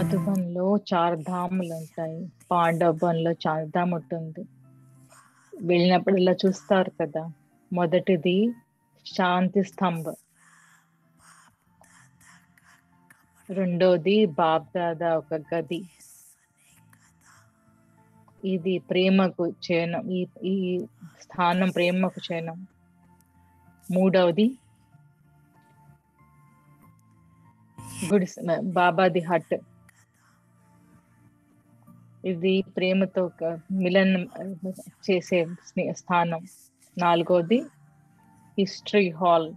మధుబన్లో చార్ ధాములు ఉంటాయి పాండవబన్లో చార్ ధామ్ ఉంటుంది వెళ్ళినప్పుడు ఇలా చూస్తారు కదా మొదటిది శాంతి స్తంభ రెండోది బాబ్దాదా ఒక గది ఇది ప్రేమకు చేయనం ఈ ఈ స్థానం ప్రేమకు చేయనం మూడవది గుడి బాబాది హట్ ఇది ప్రేమతో ఒక మిలన్ చేసే స్నే- స్థానం నాలుగోది హిస్టరీ హాల్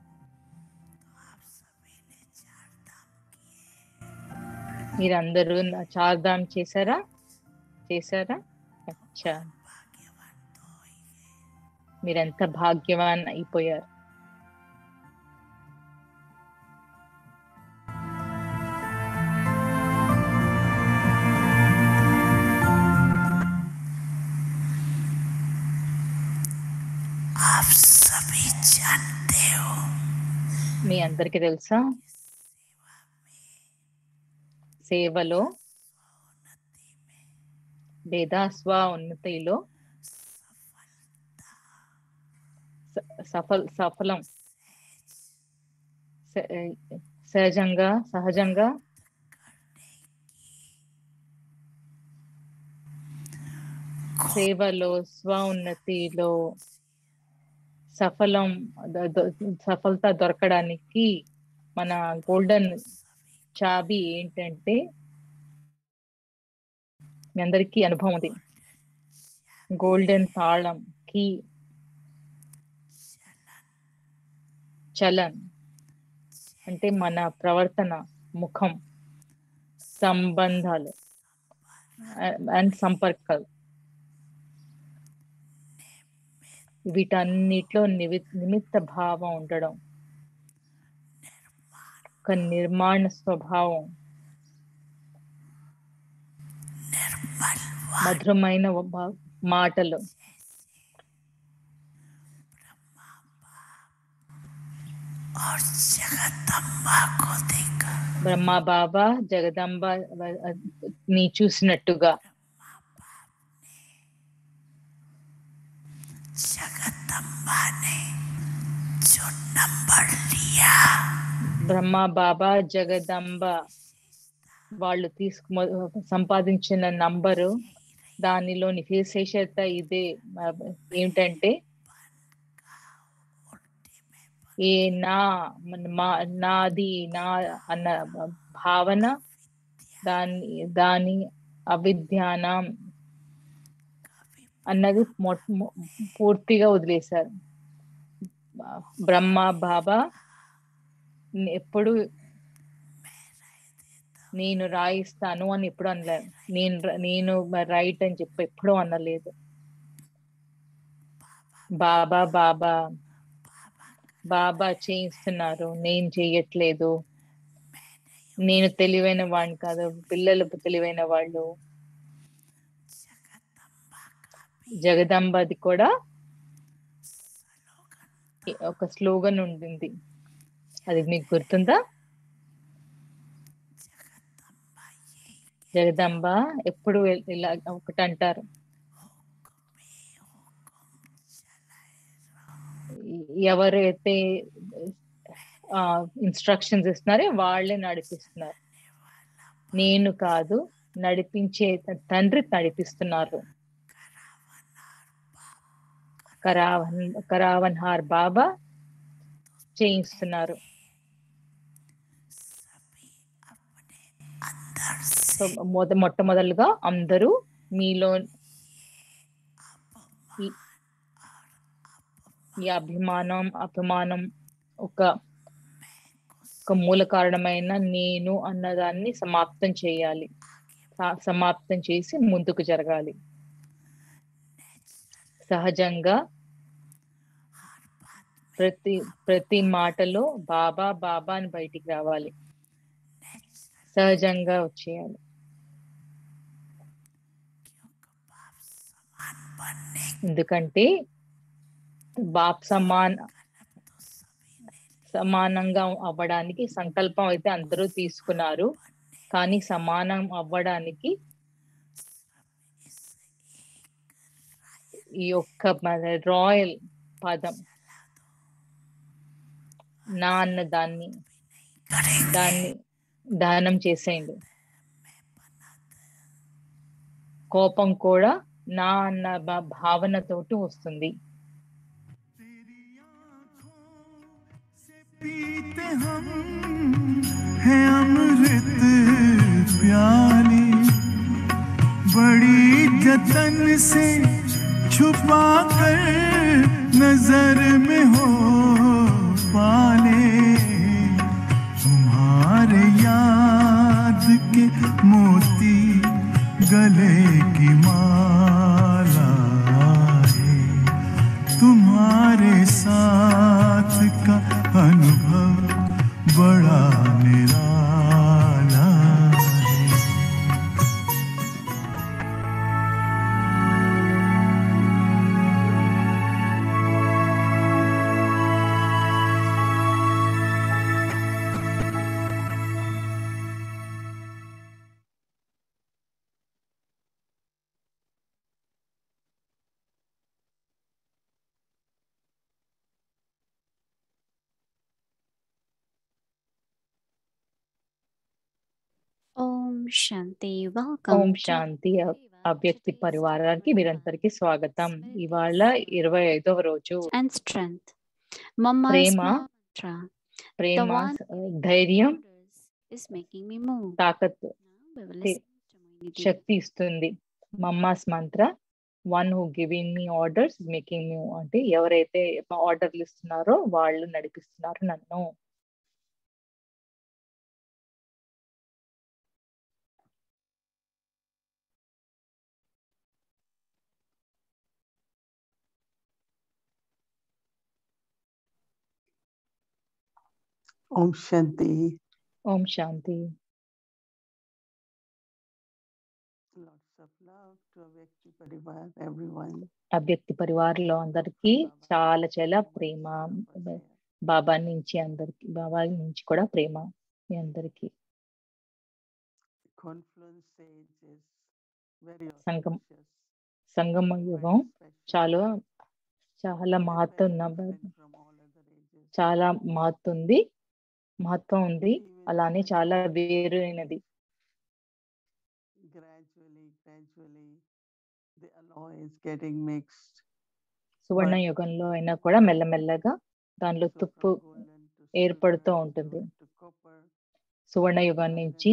మీరందరూ నా చార్ధామ్ చేశారా చేశారా అచ్చా మీరెంత భాగ్యవాన్ అయిపోయారు आप सभी जानते हो మీ అందరికీ తెలుసా సేవలో లేదా స్వ ఉన్నతిలో స- సఫల్ సఫలం స- సహజంగా సహజంగా సేవలో స్వ ఉన్నతిలో సఫలం ద- ద- సఫలత దొరకడానికి మన గోల్డెన్ చాబీ ఏంటంటే మీ అందరికీ అనుభవం ఉంది గోల్డెన్ తాళం కీ చలన్ అంటే మన ప్రవర్తన ముఖం సంబంధాలు అండ్ సంపర్కాలు వీటన్నిటిలో నివి నిమిత్త భావం ఉండడం ఒక నిర్మాణ స్వభావం మధురమైన వ- మాటలు और जगदम्बा को देखा బ్రహ్మ బాబా జగదంబ వ- ని చూసినట్టుగా जगदम्बा ने जो नंबर लिया బ్రహ్మ బాబా జగదంబ వాళ్ళు తీసుకు సంపాదించిన నంబరు దానిలోని విశేషత ఇదే ఆ, ఏమిటంటే ఏ నా మన- మా నాది నా అన్న భావన దాని దాని అవిజ్ఞానం అన్నది మొ- మొ- పూర్తిగా వదిలేశారు బ్రహ్మ బాబా ఎప్పుడు నేను రాయిస్తాను అని ఎప్పుడు అనలేదు నేను ర- నేను రైట్ అని చెప్పి ఎప్పుడు అనలేదు బాబా బాబా బాబా చేయిస్తున్నారు నేను చేయట్లేదు నేను తెలివైన వాడిని కాదు పిల్లలు తెలివైన వాళ్ళు జగదంబది కూడా ఒక స్లోగన్ ఉండింది అది మీకు గుర్తుందా జగదంబ ఎప్పుడు ఇలా ఒకటి అంటారు ఎవరైతే ఇన్స్ట్రక్షన్స్ ఇస్తున్నారో వాళ్ళే నడిపిస్తున్నారు నేను కాదు నడిపించే తండ్రి నడిపిస్తున్నారు కరావన్ కరావన్ హార్ బాబా చేయిస్తున్నారు अंदर సో మొద మొట్టమొదలుగా అందరూ మీలో ఈ- ఈ అభిమానం అభిమానం ఒక ఒక మూల కారణమైన నేను అన్నదాన్ని సమాప్తం చేయాలి సా- సమాప్తం చేసి ముందుకు జరగాలి సహజంగా ప్రతి ప్రతి మాటలో బాబా బాబా అని బయటికి రావాలి సహజంగా వచ్చేయాలి बनने ఎందుకంటే బాప్ సమాన్ సమానంగా అవ్వడానికి సంకల్పం అయితే అందరూ తీసుకున్నారు కానీ సమానం అవ్వడానికి ఈ యొక్క మన రాయల్ పదం నా అన్న దాన్ని దాన్ని దానం చేసేయండి కోపం కూడా నా అన్న భా- భావనతోటి వస్తుంది पीते हम है अमृत प्याली बड़ी जतन से छुपा कर नजर में हो पाले तुम्हारे याद के मोती गले की माला है तुम्हारे साथ का अनुभव बड़ा निराला है ఓం శాంతి వెల్కమ్ ఓం శాంతి అవ్యక్తి పరివారానికి మీరందరికీ స్వాగతం ఇవాళ ఇరవై ఐదవ రోజు అండ్ స్ట్రెంగ్త్ మమ్మ ప్రేమ, ప్రేమ ధైర్యం ఇస్ మేకింగ్ మీ మూవ్ తాకత్ శక్తి ఇస్తుంది mamma's mantra one who giving me orders making me అంటే ఎవరైతే ఆర్డర్లు ఇస్తున్నారో వాళ్ళు నడిపిస్తున్నారు నన్ను Om Shanti. Om Shanti Lots of love to Avyakti Parivar, everyone. అభ్యక్తి పరివారంలో అందరికీ చాలా చాలా ప్రేమ బాబా నుంచి అందరికి బాబా నుంచి కూడా ప్రేమ మీ అందరికి Confluence stage is very Sangam- auspicious, సంగమ very యుగం special. చాలా చాలా It is మహత్వం very ఉన్న different from all other ages. చాలా మహత్వం ఉంది మహత్వం ఉంది Even అలానే when చాలా we వేరైనది Gradually, gradually, the alloy is getting mixed. Suvarna But- యుగంలో అయినా కూడా మెల్లమెల్లగా దానిలో So తుప్పు from golden to ఏర్పడుతూ silver, ఉంటుంది. silver to copper, సువర్ణ యుగం నుంచి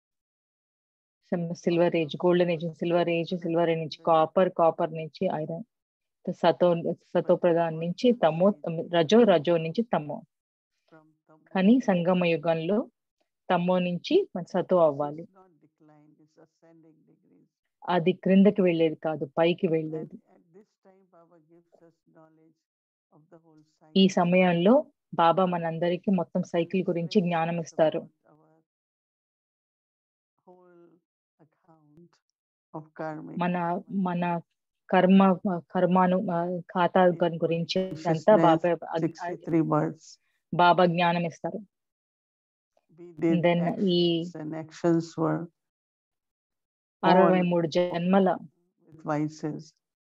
silver age golden age silver age silver age నుంచి కాపర్ కాపర్ నుంచి ఐరన్ సతో సతో ప్రధాన్ నుంచి తమో రజో రజో నుంచి తమో from tamo కానీ to సంగమ యుగంలో తమో నుంచి మన సతో So అవ్వాలి It's not decline, it's ascending degrees. అది క్రిందకి వెళ్ళేది కాదు పైకి And వెళ్ళేది at this time, Baba gives us knowledge of the whole ఈ cycle. సమయంలో బాబా మనందరికీ మొత్తం సైకిల్ It's గురించి very జ్ఞానం nice ఇస్తారు about our whole account of karmic మన movement. మన కర్మ కర్మాను ఆ, ఖాతా గు- గురించి అంతా బాబా అది- 63 births. బాబా జ్ఞానం ఇస్తారు We did then ఈ actions and actions were అరవై all మూడు జన్మల with vices.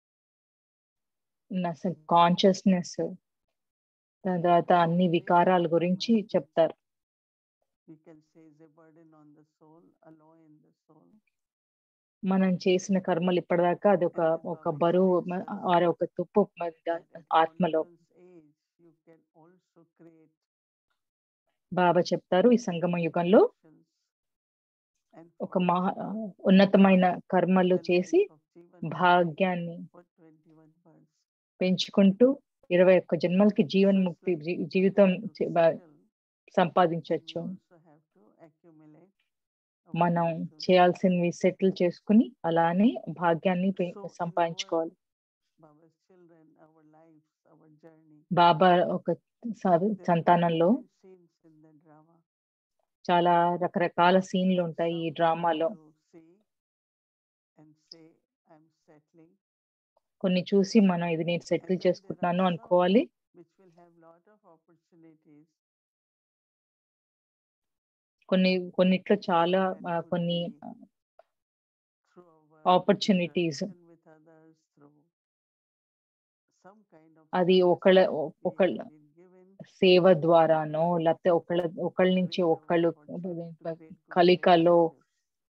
కాన్షియస్నెస్ తర్వాత అన్ని వికారాల గురించి చెప్తారు We can say is a burden on the soul, alloy in the soul. మనం చేసిన కర్మలు ఇప్పటిదాకా అది ఒక ఒక బరువు మ- ఆర్ ఒక తుప్పు మ- ద- that at ఆత్మలో confluence age, you can also create Baba చెప్తారు ఈ సంగమ యుగంలో actions and ఒక for మహా ఉన్నతమైన కర్మలు the చేసి life of Jivan భాగ్యాన్ని for 21 births. పెంచుకుంటూ ఇరవై ఒక్క జన్మలకి జీవన్ముక్తి Just like జీ- we జీవితం have to చే- బ- settle, సంపాదించవచ్చు we also have to accumulate our మనం virtues. చేయాల్సినవి సెటిల్ చేసుకుని అలానే భాగ్యాన్ని పె- So you సంపాదించుకోవాలి are Baba's children, our lives, our journey. బాబా ఒక స- There are సంతానంలో different scenes in the drama. చాలా రకరకాల సీన్లు ఉంటాయి ఈ Some we డ్రామాలో have to see and say, I'm settling. కొన్ని చూసి మనం ఇది నేను And సెటిల్ then there చేసుకుంటున్నాను are అనుకోవాలి some which will have lot of opportunities కొన్ని కొన్నిట్లో చాలా And ఆ, could కొన్ని be ఆ, through our opportunities. interaction with others, through some kind of అది service ఒకళ్ళ that we ఒకళ్ళ have been given. సేవ ద్వారానో లేకపోతే ఒకళ్ళ ఒకళ్ళ నుంచి Great ఒకళ్ళు opportunity to create good కలికలో relationships.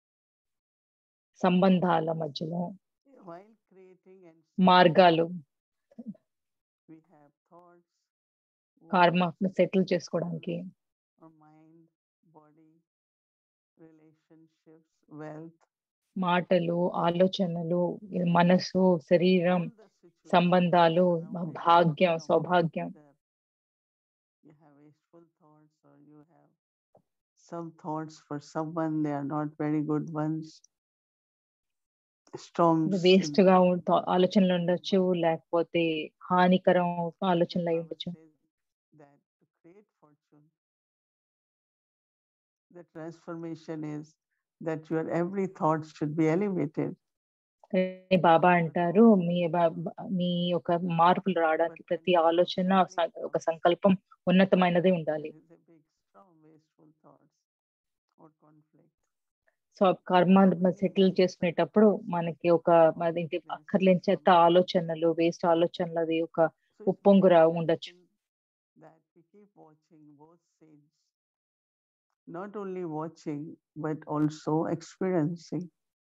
సంబంధాల మధ్యలో While creating and మార్గాలు seeing, we have thoughts, కర్మ words, సెటిల్ చేసుకోవడానికి our mind, body, relationships, wealth, మాటలు ఆలోచనలు ఈ మనసు శరీరం all the situations సంబంధాలు surrounding us భాగ్యం come సౌభాగ్యం together. You have wasteful thoughts, or you have some thoughts for someone, they are not very good ones. Storms. in waste గా the ఉం- థా- ఆలోచనలు ఉండొచ్చు లేకపోతే హానికరం ఆలోచనలు అయి Baba ఉండొచ్చు says that to create fortune, the transformation is that your every thought should be elevated. కానీ బాబా అంటారు మీ బా- బా- మీ యొక్క మార్పులు రావడానికి ప్రతి ఆలోచన స- ఒక సంకల్పం ఉన్నతమైనది ఉండాలి There is a big storm, wasteful thoughts or conflict. So కర్మ సెటిల్ చేసుకునేటప్పుడు మనకి ఒక అదేంటి అక్కర్లేని చెత్త ఆలోచనలు వేస్ట్ ఆలోచనలు అది ఒక So it's ఉప్పొంగు very రా ఉండొచ్చు important that we keep watching both sides, not only watching but also experiencing.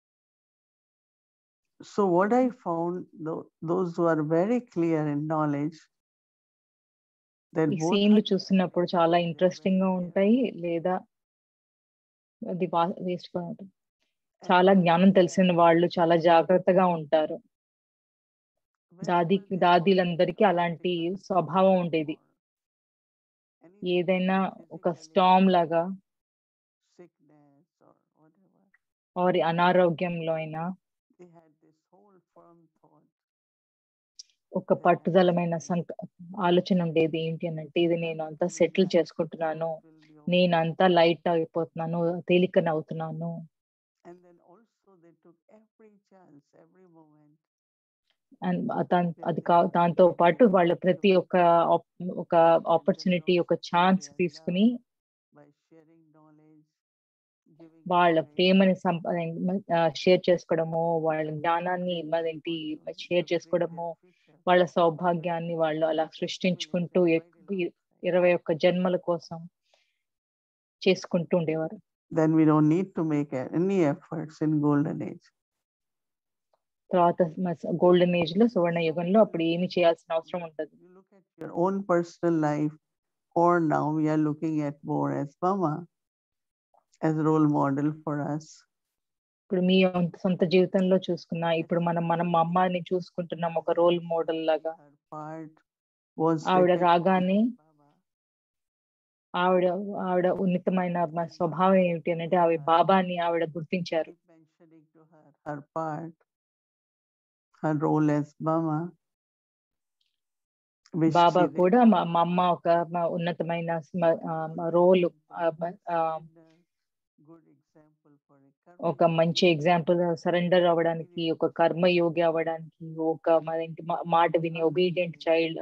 So what I found, tho- those who are very clear in knowledge, that ఈ both సీన్లు are చూస్తున్నప్పుడు connected, చాలా they are very interesting గా clear. ఉంటాయి లేదా అది waste గా ఉంటుంది And చాలా those జ్ఞానం who తెలిసిన have వాళ్ళు చాలా జాగ్రత్తగా ఉంటారు దాది whenever they are దాదీలందరికీ going అలాంటి through a స్వభావం storm ఉండేది or anything, ఏదైనా ఒక physically, స్టామ్ లాగా sickness or whatever, ఆర్ అనారోగ్యంలో అయినా they had this whole firm thought ఒక పట్టుదలమైన సంక ఆలోచన ఉండేది ఏంటి అని అంటే ఇది నేను అంతా సెటిల్ చేసుకుంటున్నాను నేను అంతా లైట్ అయిపోతున్నాను తేలికన అవుతున్నాను And then also they took every chance, every moment. And దాన్- అది కా దాంతో పాటు వాళ్ళ ప్రతి ఒక్క op- ఒక ఆపర్చునిటీ ఒక ఛాన్స్ తీసుకుని by sharing knowledge, giving వాళ్ళ knowledge, ప్రేమని షేర్ చేసుకోవడము వాళ్ళ జ్ఞానాన్ని creating మరేంటి fortune, షేర్ to చేసుకోవడము create their future. వాళ్ళ సౌభాగ్యాన్ని వాళ్ళు అలా సృష్టించుకుంటూ ఎక్- ఇ- ఇరవై ఒక్క జన్మల కోసం చేసుకుంటూ ఉండేవారు Then we don't need to make a- any efforts in golden age. తర్వాత గోల్డెన్ ఏజ్ లో సువర్ణ యుగంలో అప్పుడు ఏమి చేయాల్సిన అవసరం ఉండదు You look at your own personal life, or now we are looking at more as Mama, as role model for us. ఇప్పుడు మీ సొంత- సొంత జీవితంలో చూసుకున్నా ఇప్పుడు మనం మనం మా అమ్మని చూసుకుంటున్నాం ఒక రోల్ మోడల్ లాగా Her part was ఆవిడ recognized రాగానే by Baba. ఆవిడ ఆవిడ ఉన్నతమైన మ- స్వభావం ఏమిటి అని అంటే ఆవిడ బాబాని ఆవిడ గుర్తించారు Keep mentioning to her her part, her role as Mama. which Baba she కూడా మా మా అమ్మ ఒక మ- ఉన్నతమైన role good example for a ఒక karmic మంచి ఎగ్జాంపుల్ సరెండర్ అవ్వడానికి ఒక కర్మయోగి అవ్వడానికి ఒక మరేంటి మా- మాట విని ఒబీడియంట్ చైల్డ్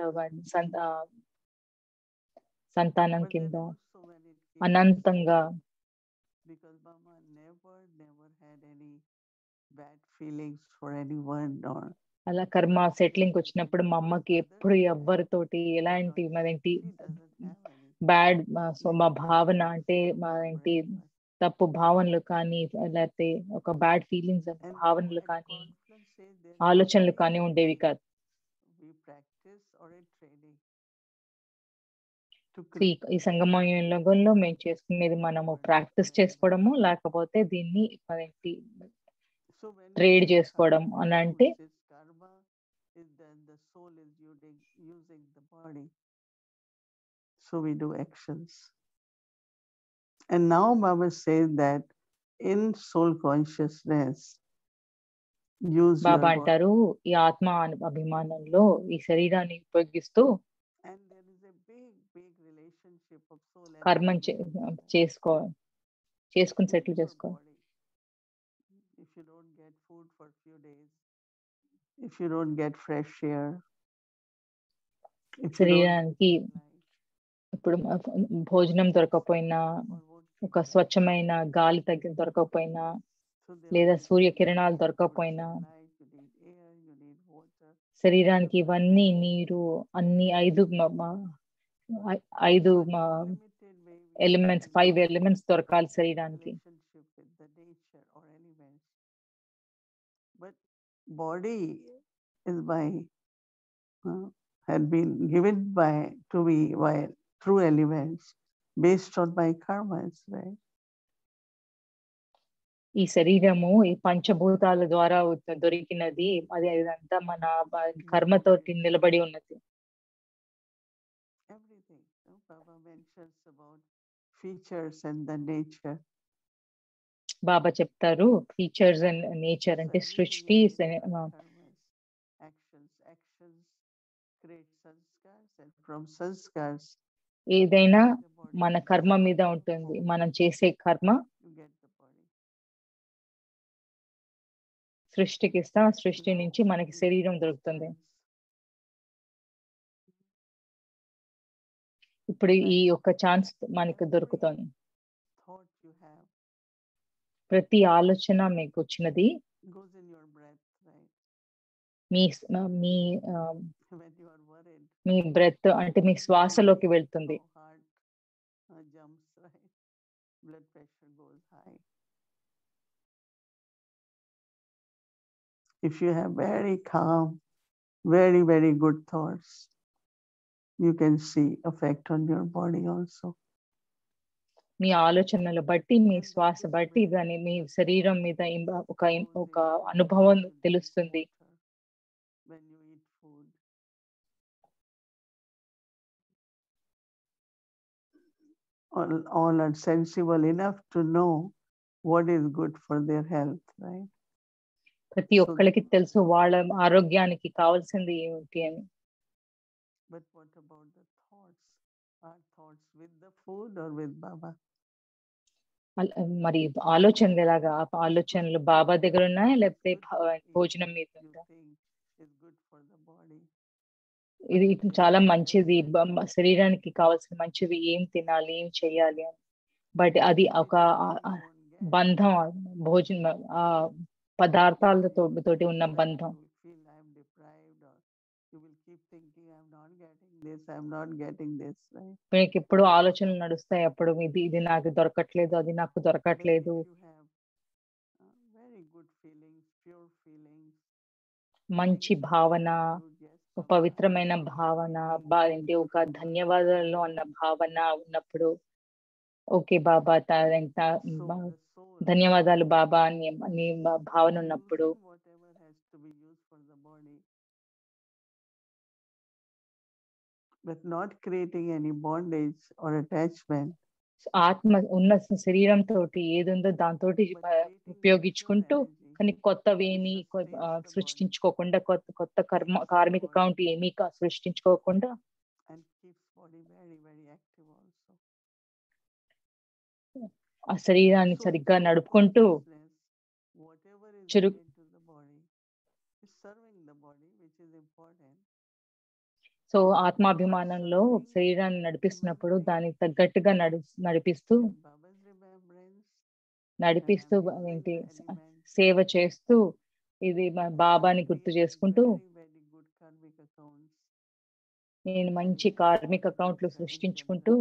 సంతానం But then కింద also when it came to అనంతంగా settling, because Mama never, never had any bad feelings for anyone or అలా కర్మ సెటిలింగ్ వచ్చినప్పుడు మా అమ్మకి ఎప్పుడు ఎవ్వరితోటి ఎలాంటి మరేంటి she doesn't have any bad so మా భావన అంటే feelings మా for ఏంటి anyone. తప్పు భావనలు కానీ లేకపోతే ఒక బ్యాడ్ ఫీలింగ్స్ And భావనలు at కానీ conference say there is ఆలోచనలు only కానీ one ఉండేవి way కాదు We practice or a training to so create ఈ- ఈ సంగమంలో మేము చేసుకునేది మనము ప్రాక్టీస్ చేసుకోవడము లేకపోతే దీన్ని మరేంటి So when we trade say చేసుకోవడం karma, అని who అంటే is this karma is then the soul is using using the body. So we do actions. And now Baba says that in soul consciousness, use Baba your body. అంటారు ఈ ఆత్మ అను- అభిమానంలో ఈ శరీరాన్ని ఉపయోగిస్తూ And there is a big, big relationship of soul and కర్మ body చే- in that. చేసుకో చేసుకుని With సెటిల్ your చేసుకో body. If you don't get food for few days, if you don't get fresh air, if you don't శరీరానికి get light, ఇప్పుడు మ- భోజనం దొరకపోయినా or won't ఒక స్వచ్ఛమైన గాలి తగ్గి దొరకకపోయినా So there లేదా are సూర్యకిరణాలు sources దొరకకపోయినా of light, you need air, you need water. శరీరానికి ఇవన్నీ నీరు అన్ని ఐదు మ- మ- ఐ- ఐదు So in a limited way, we elements can five have elements దొరకాలి శరీరానికి relationship with the nature or elements. But body is by uh, had been given by to be by through elements based on my karmas, right? ఈ శరీరము ఈ పంచభూతాల ద్వారా ఉ- దొరికినది అది అదంతా మన బ- కర్మతోటి నిలబడి ఉన్నది Everything. No? Baba mentions about features and the nature. Baba చెప్తారు ఫీచర్స్ అండ్ నేచర్ So అంటే everything సృష్టి is స- based on ఆ, karmas, actions, actions create sanskars, and from sanskars, ఏదైనా the body మన is కర్మ formed, మీద ఉంటుంది మనం చేసే కర్మ You get the body. సృష్టికి ఇస్తాం సృష్టి Now, నుంచి మనకి the శరీరం next దొరుకుతుంది ones, ఇప్పుడు ఈ Right. యొక్క ఛాన్స్ మనకి every దొరుకుతుంది Thought you have ప్రతి ఆలోచన మీకు వచ్చినది goes in your breath, right? మీ స్- మీ ఆ, When you are worried, మీ బ్రెత్ అంటే మీ you శ్వాసలోకి feel వెళ్తుంది how heart uh, jumps, right? Blood pressure goes high. If you have very calm, very, very good thoughts, you can see effect on your body also. మీ ఆలోచనలు బట్టి మీ And శ్వాస this బట్టి brings దాని మీ శరీరం మీద ఇం- ఒక ఇం- goes ఒక in your అనుభవం blood, you drink తెలుస్తుంది water When you eat food, all, all are sensible enough to know what is good for their health, right? ప్రతి So- ఒక్కరికి తెలుసు వాళ్ళ ఆరోగ్యానికి కావాల్సింది ఏమిటి అని But what about the thoughts? Are thoughts with the food or with Baba? అల- మరి ఆలోచనలు ఎలాగా ఆ ఆలోచనలు బాబా దగ్గర ఉన్నాయా లేకపోతే Good భ- eat భోజనం మీద you ఉందా think is good for the body. ఇది But ఇది it చాలా is మంచిది very బ- మ- శరీరానికి కావాల్సిన మంచివి ఏం తినాలి ఏం చేయాలి అని బట్ అది But ఒక it is ఆ- all ఆ you won't get. బంధం ఆ భోజనం ఆ పదార్థాలతో తోటి ఉన్న Then బంధం You feel I am deprived, or you will keep thinking I am not getting this, I am not getting this, right? మీకు ఎప్పుడు ఆలోచనలు నడుస్తాయి అప్పుడు ఇది ఇది నాకు దొరకట్లేదు అది నాకు But if దొరకట్లేదు you have uh, very good feelings, pure feelings, మంచి feelings of భావన gratitude, yes, ఒక Baba, I పవిత్రమైన am భావన appreciating బా you, ఏంటి ఒక Baba, ధన్యవాదాలు అన్న భావన ఉన్నప్పుడు ఓకే బాబా త- ఎంత So బా- the soul ధన్యవాదాలు బాబా అని అని బా- భావన ఉన్నప్పుడు using whatever has to be used for the body, but not creating any bondage or attachment. ఆత్మ ఉన్న శరీరం తోటి ఏది ఉందో దాంతో but creating that pure ఉపయోగించుకుంటూ energy కానీ కొత్తవి which ఏమి కొ- sustains ఆ, the body సృష్టించుకోకుండా కొత్త కొత్త కర్మ Sustains the karmic body. Count ఏమీ కా- సృష్టించుకోకుండా and keeps body very, very active also. ఆ శరీరాన్ని So సరిగ్గా through నడుపుకుంటూ consciousness, whatever is చురు- given to the body is serving the body, which is important. So ఆత్మాభిమానంలో శరీరాన్ని నడిపిస్తున్నప్పుడు దానికి తగ్గట్టుగా నడి నడిపిస్తూ In Baba's remembrance, నడిపిస్తూ and I'm using ఏంటి the elements సేవ చేస్తూ ఇది మా బాబాని గుర్తు creating చేసుకుంటూ very, very good karmic accounts. నేను మంచి కార్మిక అకౌంట్లు సృష్టించుకుంటూ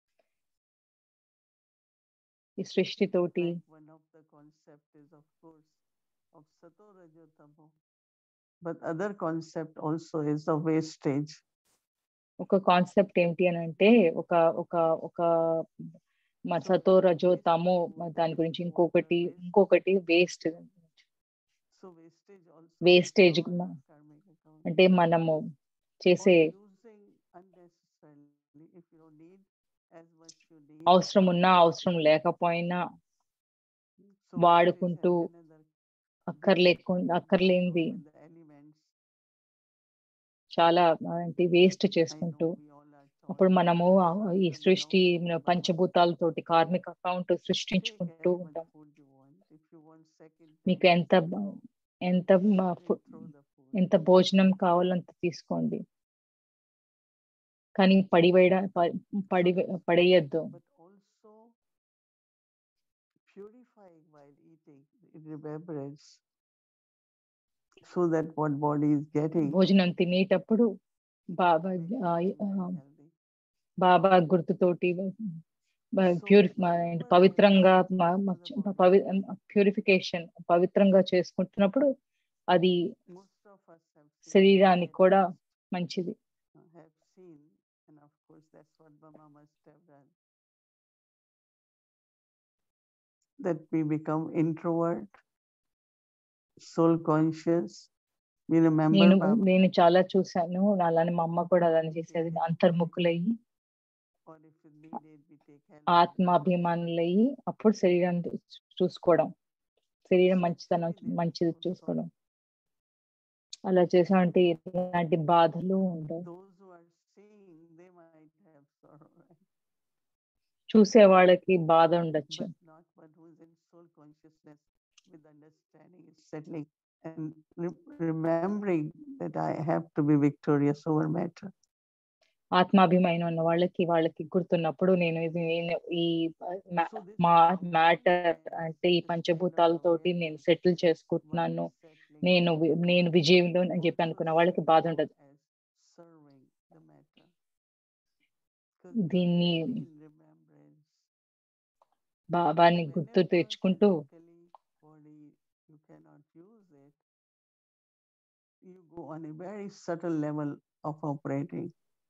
ఈ సృష్టితోటి Like one of the concept is of course of Sato Rajo Tamo. But other concept also is of wastage. ఒక కాన్సెప్ట్ ఏంటి అని అంటే ఒక ఒక ఒక మ So సతో రజో wastage తమో of water, దాని గురించి water ఇంకొకటి waste. ఇంకొకటి waste So wastage also Wastage is మ- our karmic account. అంటే మనము చేసే Or using unnecessarily if you don't need as much you need. అవసరం ఉన్నా అవసరం లేకపోయినా So wastage వాడుకుంటూ has another అక్కర్లేకుండా అక్కర్లేనిది in the elements. చాలా ఏంటి వేస్ట్ I చేసుకుంటూ know we all are taught అప్పుడు మనము ఆ ఈ certain సృష్టి amount మన of పంచభూతాలతోటి కార్మిక అకౌంట్ Take సృష్టించుకుంటూ as much ఉంటాం food you want. If you want second మీకు time, ఎంత బ- throw- ఎంత మ- you ఫు- throw the food. ఎంత భోజనం కావాలంత తీసుకోండి కానీ పడివేయడ ప- పడి పడేయద్దు But also purifying while eating in remembrance so that what body is getting భోజనం తినేటప్పుడు బాబా makes ఆ, body ఆ, very healthy. బాబా గుర్తుతోటి So ప్యూరి whenever I పవిత్రంగా listen to the body, పవి ప్యూరిఫికేషన్ పవిత్రంగా చేసుకుంటున్నప్పుడు అది most of us have seen శరీరానికి and కూడా must, మంచిది uh, have seen, and of course that's what Mama must have done. That we become introvert, soul conscious. We remember నేను Baba, నేను చాలా చూశాను అలానే మా అమ్మ కూడా అదని చేసేది అంతర్ముఖులయ్యి or if it needed, we take help. ఆత్మాభిమానులయ్యి అప్పుడు శరీరాన్ని చూసుకోవడం శరీరం So మంచితనం maybe they మంచిది also చూసుకోవడం అలా చేసామంటే ఇలాంటి బాధలు ఉండవు Those who are seeing, they might have sorrow, right? చూసే వాళ్ళకి బాధ ఉండొచ్చు but not one who is in soul consciousness with understanding is settling and re- remembering that I have to be victorious over matter. ఆత్మాభిమానం ఉన్న వాళ్ళకి వాళ్ళకి గుర్తున్నప్పుడు నేను ఇది నేను ఈ మా- So this మా calm మ్యాటర్ awareness, అంటే ఈ this kind of పంచభూతాలతోటి నేను awareness, సెటిల్ one చేసుకుంటున్నాను is settling నేను వి- down నేను or విజయంలో అని చెప్పి also అనుకున్న వాళ్ళకి బాధ sitting ఉండదు down as serving the matter. 'Cause you are దీన్ని really in remembrance. బాబాని గుర్తు Whenever తెచ్చుకుంటూ physically body you cannot use it, you go on a very subtle level of operating.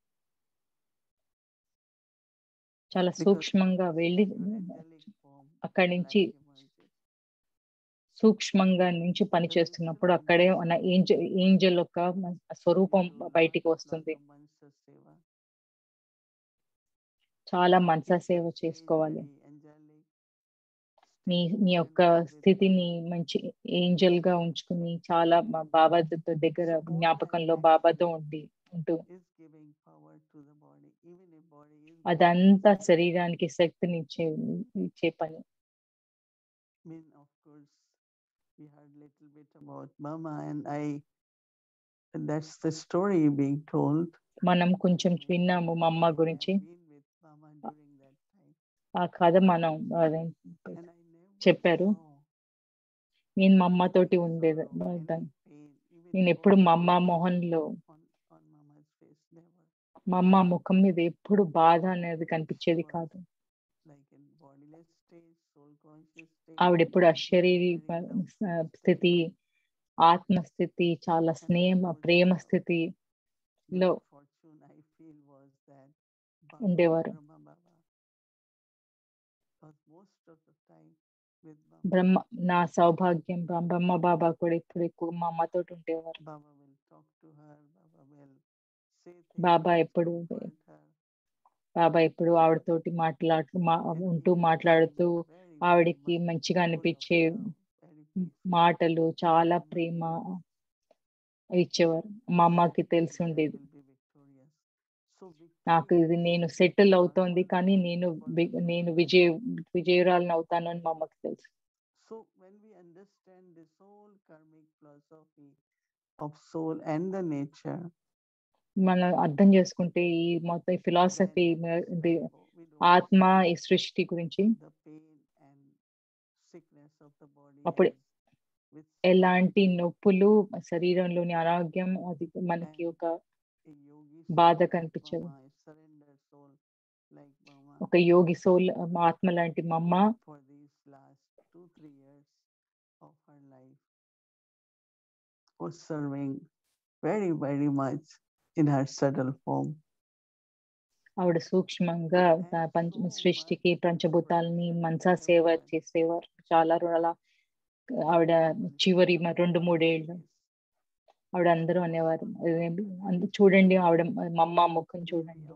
చాలా because సూక్ష్మంగా వెళ్ళి your angelic form అక్కడి నుంచి like emerges. సూక్ష్మంగా నుంచి పని The చేస్తున్నప్పుడు natural అక్కడే movement ఉన్న ఏంజల్ ఏంజల్ యొక్క మ- స్వరూపం we do బయటికి lot- వస్తుంది lot of mansa seva. చాలా మనసా Keep సేవ your state చేసుకోవాలి very angelic, నీ stay నీ more యొక్క and more with స్థితిని Baba. మంచి ఏంజల్ గా ఉంచుకుని చాలా మా బాబాతో దగ్గర So all that జ్ఞాపకంలో బాబాతో action ఉండి ఉంటూ is giving power to the body, even if body is getting అదంతా sick. శరీరానికి శక్తిని ఇచ్చే ఇచ్చే పని I mean, of course, we heard little bit about Mama, and I. And that's the story being told. మనం కొంచెం Maybe విన్నాము మా అమ్మ I have గురించి been with Mama during that time, ఆ కథ మనం అదే and I never చెప్పారు saw నేను మా అమ్మతోటి any ఉండేది sorrow, any దాన్ని. pain, even నేను ఎప్పుడు మా body అమ్మ pain మొహంలో on, on Mama's face, never. మా అమ్మ ముఖం మీద ఎప్పుడు బాధ అనేది కనిపించేది was కాదు Like in bodiless state, soul conscious state. ఆవిడ ఎప్పుడు అశరీరి very loving స్థితి ఆత్మస్థితి చాలా స్నేహ ప్రేమ స్థితి లో Good fortune I feel was that Baba, ఉండేవారు. Brahma Baba was most of the time with Baba. బ్రహ్మ నా సౌభాగ్యం బ్ర- బ్రహ్మ బాబా కూడా ఇప్పుడు ఎక్కువ మా అమ్మతోటి ఉండేవారు Baba will talk to her. Baba will say things Baba which ఎప్పుడు comfort her. బాబా ఎప్పుడు ఆవిడతోటి మాట్లాడుతూ మా and ఉంటూ giving మాట్లాడుతూ very, very ఆవిడకి much మంచిగా full of అనిపించే love, very peaceful. మాటలు చాలా Mama ప్రేమ knew ఇచ్చేవారు మా అమ్మకి తెలిసి that I ఉండేది will be victorious. So నాకు victory ఇది is నేను సెటిల్ for అవుతోంది all కానీ bodies, నేను for the వి- soul నేను body. విజయ విజయురాలను అవుతానని మా అమ్మకి తెలుసు So when we understand this whole karmic philosophy of soul and the nature, మనం అర్థం చేసుకుంటే ఈ మొత్తం then ఫిలాసఫీ at this ఇది time, oh, we don't ఆత్మ see ఈ సృష్టి గురించి the pain and sickness of the body అప్పుడు as with ఎలాంటి నొప్పులు శరీరంలోని అనారోగ్యం అది మనకి ఒక a yogi బాధ soul like కనిపించదు. Mama, a surrender soul like Mama ఒక యోగి సోల్ ఆత్మ లాంటి మా అమ్మ for these last two, three years of her life was serving very, very much in her subtle form. ఆవిడ సూక్ష్మంగా తా- పంచ సృష్టికి పంచభూతాలని మనసా సేవ చేసేవారు చాలా అలా ఆవిడ చివరి మ- రెండు మూడేళ్ళు ఆవిడ అందరూ అనేవారు అదేంటి, అందు చూడండి ఆవిడ మా అమ్మ ముఖం చూడండి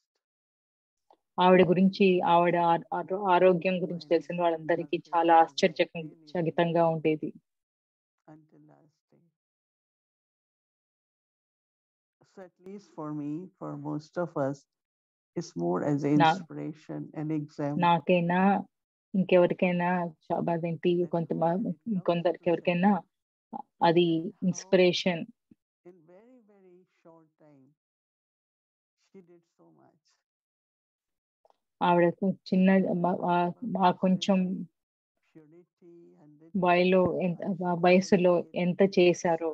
ఆవిడ గురించి ఆవిడ ఆ- ఆ- ఆరోగ్యం గురించి తెలిసిన వాళ్ళందరికీ చాలా ఆశ్చర్యచకితంగా ఉండేది until last day. So at least for me, for most of us, it's more as an Na- inspiration, an example. నాకైనా ఇంకెవరికైనా చా- అదేంటి కొంతమంది ఇంకొందరికి ఎవరికైనా అది inspiration In very, very short time, she did so much. ఆవిడ చిన్న మా- ఆ- ఆ కొంచెం వయలో ఎంత వయసులో ఎంత చేశారో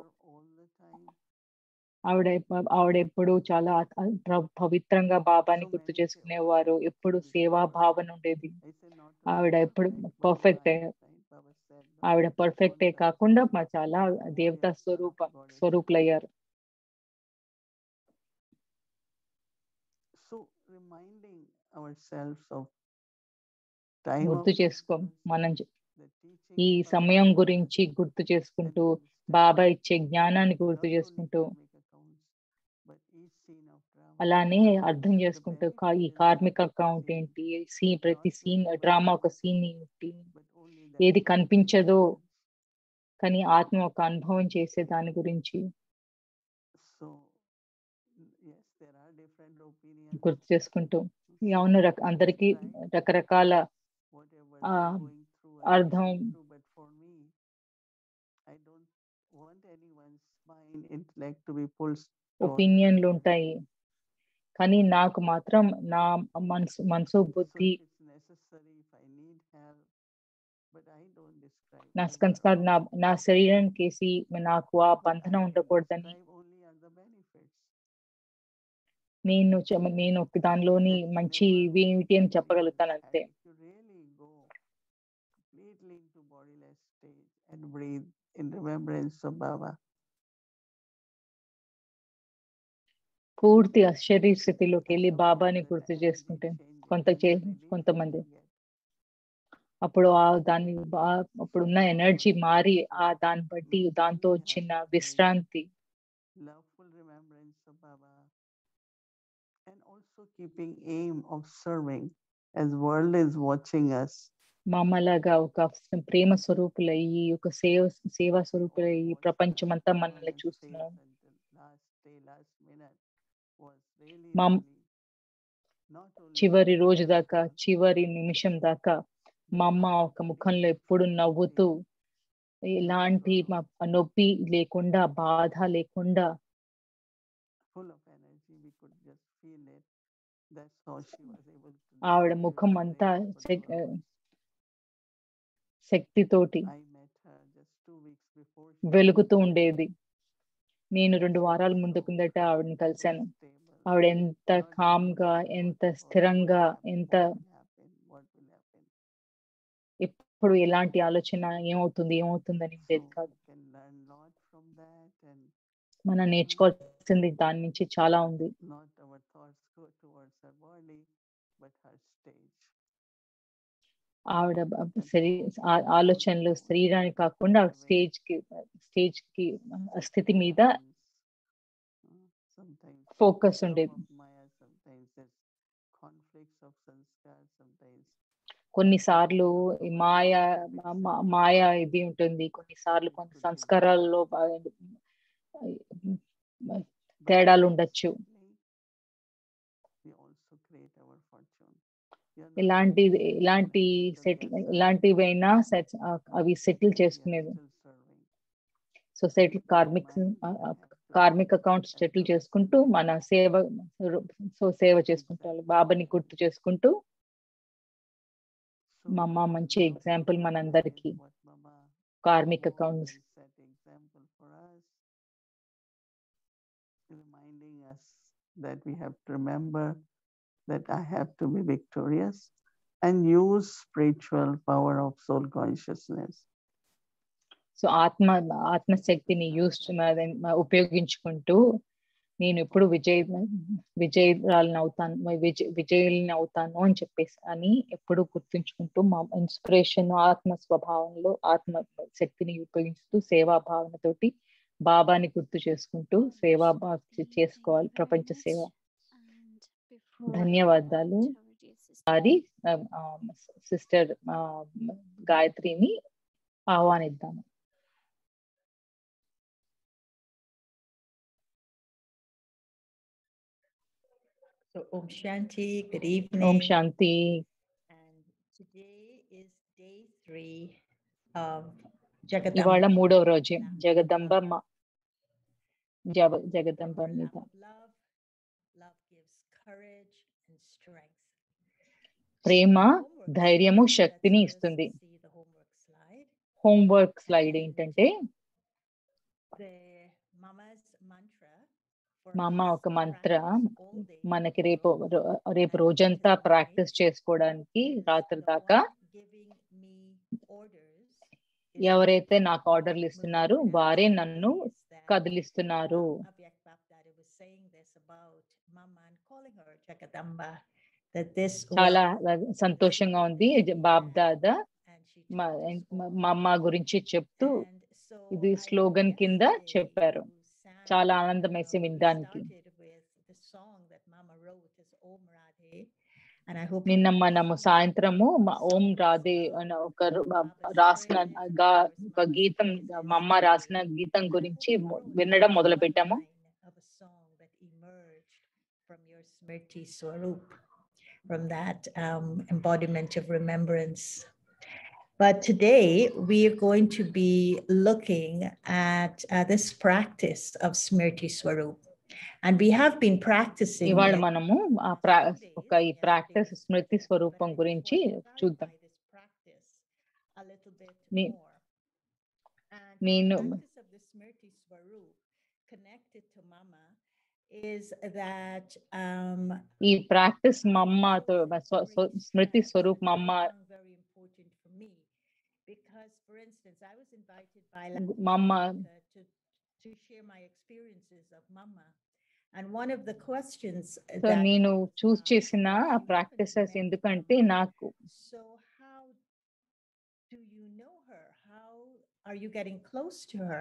ఆవిడ ఎప్ప- ఆవిడ ఎప్పుడు చాలా అ- ప్ర- పవిత్రంగా బాబాని గుర్తు చేసుకునేవారు ఎప్పుడు సేవా భావన ఉండేది ఆవిడ ఎప్పుడు పర్ఫెక్ట్ ఆవిడ పర్ఫెక్టే కాకుండా మా చాలా దేవతా స్వరూప స్వరూపులయ్యారు So reminding ourselves of time గుర్తు of చేసుకో consciousness, మనం చే- the teaching ఈ of our సమయం Lord, గురించి గుర్తు చేసుకుంటూ and understanding బాబా ఇచ్చే జ్ఞానాన్ని not గుర్తు only చేసుకుంటూ karmic accounts, but each scene of drama, అలానే అర్థం the చేసుకుంటూ కా- ఈ benefit karmic is account seen, ఏంటి సీన్ ప్రతి not సీన్ visible డ్రామా ఒక to సీన్ us, ఏంటి but only the ఏది attention కనిపించదో demands. కానీ ఆత్మ ఒక అనుభవం చేసే దాని గురించి So, n- yes, there are different opinions. గుర్తు చేసుకుంటూ ఈ Some అవును రక people అందరికీ describe రకరకాల whatever ఆ, they're going through as అర్థం going through, but for me, I don't want anyone's mind, intellect to be pulled toward ఒపీనియన్లు ఉంటాయి కానీ నాకు మాత్రం నా మనసు మనసు So బుద్ధి if it's necessary, if I need help, but I don't describe. నా all the సంస్కారం నా benefits. నా శరీరం కేసి నాకు ఆ What I బంధన can ఉండకూడదని describe only are the benefits. నేను చె- నేను ఒక దానిలోని that మంచి whenever ఇవి ఏమిటి అని you use చెప్పగలుగుతాను and అంతే if you really go completely into bodiless state and breathe in remembrance of Baba, పూర్తి ఆశ్చర్య స్థితిలోకి వెళ్ళి then బాబాని the గుర్తు energy చేసుకుంటే changes కొంత and చే you're releasing కొంతమంది it. అప్పుడు ఆ దాని బా- అప్పుడున్న ఎనర్జీ మారి ఆ దాన్ని బట్టి Maintaining దాంతో has వచ్చిన very విశ్రాంతి loveful remembrance of Baba, and also keeping aim of serving as world is watching us. మమ్మలాగా ఒక ప్రేమ స్వరూపులయ్యి ఒక సేవ సేవా స్వరూపులయ్యి All ప్రపంచం అంతా watching మనల్ని and చూస్తున్నారు faith until last day, last minute was really, Mom- really not only చివరి రోజు దాకా joyful, చివరి నిమిషం దాకా మా అమ్మ ఒక ముఖంలో ఎప్పుడు నవ్వుతూ ఎలాంటి మా- నొప్పి లేకుండా బాధ లేకుండా full of energy. We could just feel it. That's how she was able to ఆవిడ distribute ముఖం the అంతా grace for శక్- the world. శక్తితోటి I met her just two weeks before. she వెలుగుతూ passed away. ఉండేది నేను రెండు She వారాల was ముందు so కిందట ఆవిడని calm, so కలిశాను stable, ఆవిడ ఎంత not కామ్ worrying గా about ఎంత what- what స్థిరంగా will happen, ఎంత what will happen, what will happen. ఎప్పుడు ఎలాంటి ఆలోచన ఏమవుతుంది ఏమవుతుందని So ఉండేది కాదు we can learn lot from that and మనం నేర్చుకోవాల్సింది దాని నుంచి చాలా ఉంది not our thoughts go towards her body, but her stage. ఆవిడ బ- శరీ ఆ- ఆలోచనలు శరీరానికి కాకుండా స్టేజ్ కి స్టేజ్ కి ఆ స్థితి మీద focus ఉండేది. కొన్నిసార్లు ఈ మాయ మా- మాయ ఇది ఉంటుంది కొన్నిసార్లు కొన్ని సంస్కారాల్లో బా- తేడాలు ఉండొచ్చు ఇలాంటి ఇలాంటి సెటిల్ ఇలాంటివైనా set- ఆ, అవి సెటిల్ చేసుకునేది so settle karmic karmic accounts settle చేసుకుంటూ మన సేవ సో సేవ చేసుకుంటారు బాబాని గుర్తు చేసుకుంటూ మా అమ్మ మంచి ఎగ్జాంపుల్ మనందరికీ karmic accounts reminding us that we have to remember that I have to be victorious and use spiritual power of soul consciousness. So ఆత్మ ఆత్మశక్తిని యూస్ ఉపయోగించుకుంటూ నేను ఎప్పుడు విజయ విజయరాలను అవుతాను విజయ విజయుల్ని అవుతాను అని చెప్పేసి అని ఎప్పుడు గుర్తుంచుకుంటూ మా ఇన్స్పిరేషన్ ఆత్మ స్వభావంలో ఆత్మ శక్తిని ఉపయోగిస్తూ సేవా భావనతోటి బాబాని గుర్తు చేసుకుంటూ సేవా భా- చేసుకోవాలి ప్రపంచ సేవ ధన్యవాదాలు. అది సిస్టర్ గాయత్రిని ఆహ్వానిద్దాము So Om Shanti, good Om evening. Shanti And today is day three of ఇవాళ Jagadamba. మూడవ రోజు Now, జగదంబ love. మ- జగ The జగదంబ power మీద of love. Love gives courage and strength. Prema Homework ధైర్యము slide. శక్తిని Let's first ఇస్తుంది see the homework slide. Homework slide ఏంటంటే the mama's mantra for మా అమ్మ us ఒక to మంత్ర practice all day మనకి రేపు రో- రేపు and రోజంతా until night ప్రాక్టీస్ చేసుకోవడానికి is రాత్రి the దాకా one giving me orders is ఎవరైతే moving నాకు me, ఆర్డర్లు moving ఇస్తున్నారో me. And వారే today నన్ను is that కదిలిస్తున్నారు um, Avyak Bapdada was saying this about Mama and calling her Jagadamba, that this చాలా was సంతోషంగా ఉంది something Bap that- Dada and she మా told us మా- all. మా అమ్మ గురించి చెప్తూ And so ఇది I స్లోగన్ hope కింద yesterday చెప్పారు you sang, చాలా uh, ఆనందం వేసి we వినడానికి started with the song that Mama wrote as Om Radhe, and I hope you నిన్న will మనము listen సాయంత్రము to the మా ఓం songs రాధే of అనే ఒక రు- Baba's రాసిన praises, గా yours, ఒక Mama's గీతం praises మా అమ్మ today. రాసిన గీతం And I గురించి hope you మొ- wrote వినడం down మొదలు one పెట్టాము line of a song that emerged from your Smriti Swarup, from that um, embodiment of remembrance. But today we are going to be looking at uh, this practice of Smriti Swarup. And we have been practicing ఇవాళ it మనము ఆ ప్రా ఒక ఈ Yesterday, practice స్మృతి but స్వరూపం I just గురించి want to చూద్దాం clarify this practice a little bit నే- more. And the నేను practice of the Smriti Swarup connected to Mama is that um, ఈ ప్రాక్టీస్ మా అమ్మతో స్వ- స్వ- స్మృతి స్వరూప్ మా అమ్మ found very important for me because, for instance, I was invited by Latin మా అమ్మ America to, to share my experiences of Mama. And one of the questions so that నేను చూస్ um, చేసిన was, ఆ you haven't ప్రాక్టీసెస్ met ఎందుకంటే Mama. నాకు So how do you know her? How are you getting close to her?